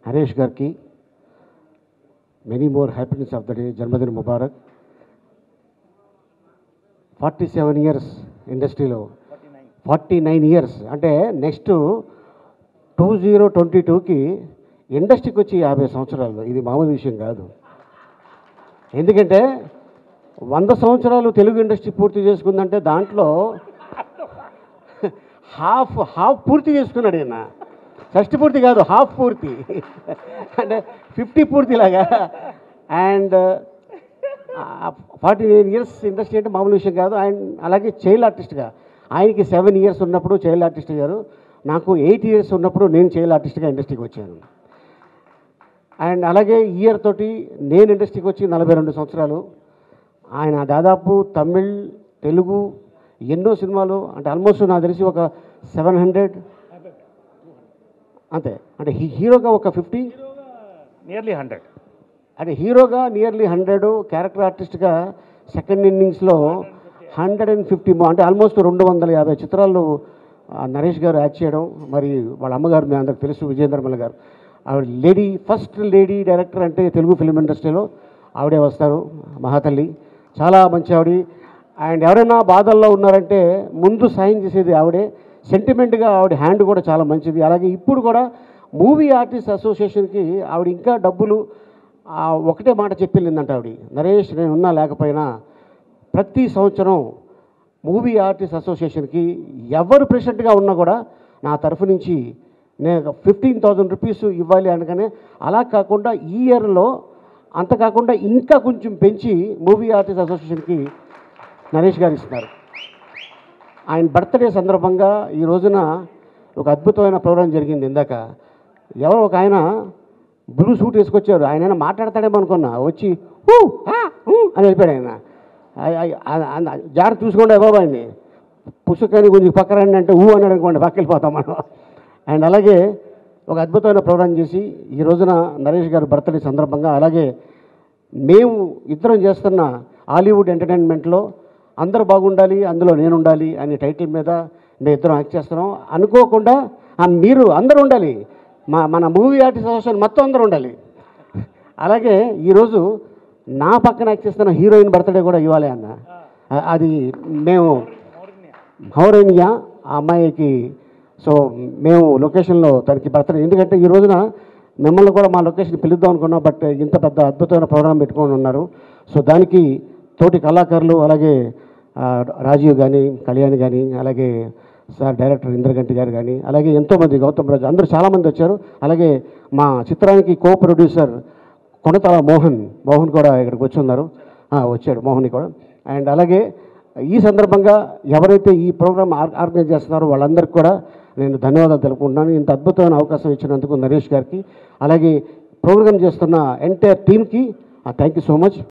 హరీష్ గారికి many more happiness of the day జన్మదిన ముబారక్ ఫార్టీ సెవెన్ ఇయర్స్ ఇండస్ట్రీలో ఫార్టీ నైన్ ఇయర్స్ అంటే నెక్స్ట్ టూ జీరో ట్వంటీ టూకి ఇండస్ట్రీకి వచ్చి యాభై సంవత్సరాలు ఇది మామూలు విషయం కాదు ఎందుకంటే వంద సంవత్సరాలు తెలుగు ఇండస్ట్రీ పూర్తి చేసుకుందంటే దాంట్లో హాఫ్ హాఫ్ పూర్తి చేసుకున్నాడు ఈయన షష్టి పూర్తి కాదు హాఫ్ పూర్తి అంటే ఫిఫ్టీ పూర్తిలాగా and forty nine years industry అంటే మామూలు విషయం కాదు అండ్ అలాగే చైల్డ్ ఆర్టిస్ట్గా ఆయనకి సెవెన్ ఇయర్స్ ఉన్నప్పుడు చైల్డ్ ఆర్టిస్ట్ గారు నాకు ఎయిట్ ఇయర్స్ ఉన్నప్పుడు నేను చైల్డ్ ఆర్టిస్ట్గా ఇండస్ట్రీకి వచ్చాను అండ్ అలాగే ఈ ఇయర్ తోటి నేను ఇండస్ట్రీకి వచ్చి నలభై రెండు సంవత్సరాలు ఆయన దాదాపు తమిళ్ తెలుగు ఎన్నో సినిమాలు అంటే ఆల్మోస్ట్ నాకు తెలిసి ఒక సెవెన్ హండ్రెడ్ అంతే అంటే హీ- హీరోగా ఒక ఫిఫ్టీ నియర్లీ హండ్రెడ్ అంటే హీరోగా నియర్లీ హండ్రెడ్ క్యారెక్టర్ ఆర్టిస్ట్గా సెకండ్ ఇన్నింగ్స్లో హండ్రెడ్ అండ్ ఫిఫ్టీ అంటే ఆల్మోస్ట్ రెండు వందల యాభై చిత్రాలు ఆ, నరేష్ గారు యాక్ట్ చేయడం మరి వాళ్ళ అమ్మగారు మీ అందరికి తెలుసు విజయేంద్రమల గారు ఆవిడ లేడీ ఫస్ట్ లేడీ డైరెక్టర్ అంటే తెలుగు ఫిల్మ్ ఇండస్ట్రీలో ఆవిడే వస్తారు మహాతల్లి చాలా మంచి ఆవిడ అండ్ ఎవరైనా బాధల్లో ఉన్నారంటే ముందు సాయం చేసేది ఆవిడే సెంటిమెంట్గా ఆవిడ హ్యాండ్ కూడా చాలా మంచిది అలాగే ఇప్పుడు కూడా మూవీ ఆర్టిస్ట్ అసోసియేషన్కి ఆవిడ ఇంకా డబ్బులు ఆ ఒకటే మాట చెప్పిందంట ఆవిడ నరేష్ నేను ఉన్నా లేకపోయినా ప్రతి సంవత్సరం మూవీ ఆర్టిస్ట్ అసోసియేషన్కి ఎవరు ప్రెసిడెంట్గా ఉన్నా కూడా నా తరఫు నుంచి నేను ఫిఫ్టీన్ థౌజండ్ రూపీస్ ఇవ్వాలి అనగానే అలా కాకుండా ఈ ఇయర్లో అంత కాకుండా ఇంకా కొంచెం పెంచి మూవీ ఆర్టిస్ట్ అసోసియేషన్కి నరేష్ గారు ఇస్తున్నారు ఆయన బర్త్డే సందర్భంగా ఈ రోజున ఒక అద్భుతమైన ప్రోగ్రాం జరిగింది ఇందాక ఎవరో ఒక ఆయన బ్లూ సూట్ వేసుకొచ్చారు ఆయన ఏమైనా మాట్లాడతాడేమో అనుకున్నా వచ్చి "ఊ, ఆ, ఊ" అని వెళ్ళిపోయాడు ఆయన ఆ- ఆ- ఆ- ఆ- జాగ్రత్త చూసుకోండి బాబా ఆయన్ని పుస్తకాన్ని కొంచెం పక్క రండి అంటే ఊ అన్నాడు అనుకోండి పక్క వెళ్ళిపోతాం మనం అండ్ అలాగే ఒక అద్భుతమైన ప్రోగ్రాం చేసి ఈ రోజున నరేష్ గారి బర్త్డే సందర్భంగా అలాగే మేము ఇద్దరం చేస్తున్న హాలీవుడ్ ఎంటర్టైన్మెంట్లో అందరూ బాగుండాలి అందులో నేను ఉండాలి అనే టైటిల్ మీద మేము ఇద్దరం యాక్ట్ చేస్తున్నాం అనుకోకుండా ఆ మీరు అందరూ ఉండాలి మా మన మూవీ ఆర్టిస్ట్ అసోసియేషన్ మొత్తం అందరూ ఉండాలి అలాగే ఈరోజు నా పక్కన యాక్ట్ చేస్తున్న హీరోయిన్ బర్త్డే కూడా ఇవ్వాలి అన్న అ- అది మేము హౌరేనియా ఆ అమ్మాయికి సో మేము లొకేషన్లో తనకి బర్త్డే ఎందుకంటే ఈ రోజున మిమ్మల్ని కూడా మా లొకేషన్ పిలుద్దాం అనుకున్నాం బట్ ఇంత పెద్ద అద్భుతమైన ప్రోగ్రాం పెట్టుకొని ఉన్నారు సో దానికి తోటి కళాకారులు అలాగే ఆ, రాజీవ్ కానీ కళ్యాణి కానీ అలాగే సార్ డైరెక్టర్ ఇంద్రగంటి గారు కానీ అలాగే ఎంతోమంది గౌతమ్ రాజు అందరూ చాలామంది వచ్చారు అలాగే మా చిత్రానికి కో ప్రొడ్యూసర్ కొనతల మోహన్ మోహన్ కూడా ఇక్కడికి వచ్చి ఉన్నారు ఆ, వచ్చాడు మోహన్ కూడా అండ్ అలాగే ఈ సందర్భంగా ఎవరైతే ఈ ప్రోగ్రామ్ ఆర్ ఆర్గనైజ్ చేస్తున్నారో వాళ్ళందరికీ కూడా నేను ధన్యవాదాలు తెలుపుకుంటున్నాను ఇంత అద్భుతమైన అవకాశం ఇచ్చినందుకు నరేష్ గారికి అలాగే ప్రోగ్రామ్ చేస్తున్న ఎంటైర్ టీమ్కి థ్యాంక్ యూ సో మచ్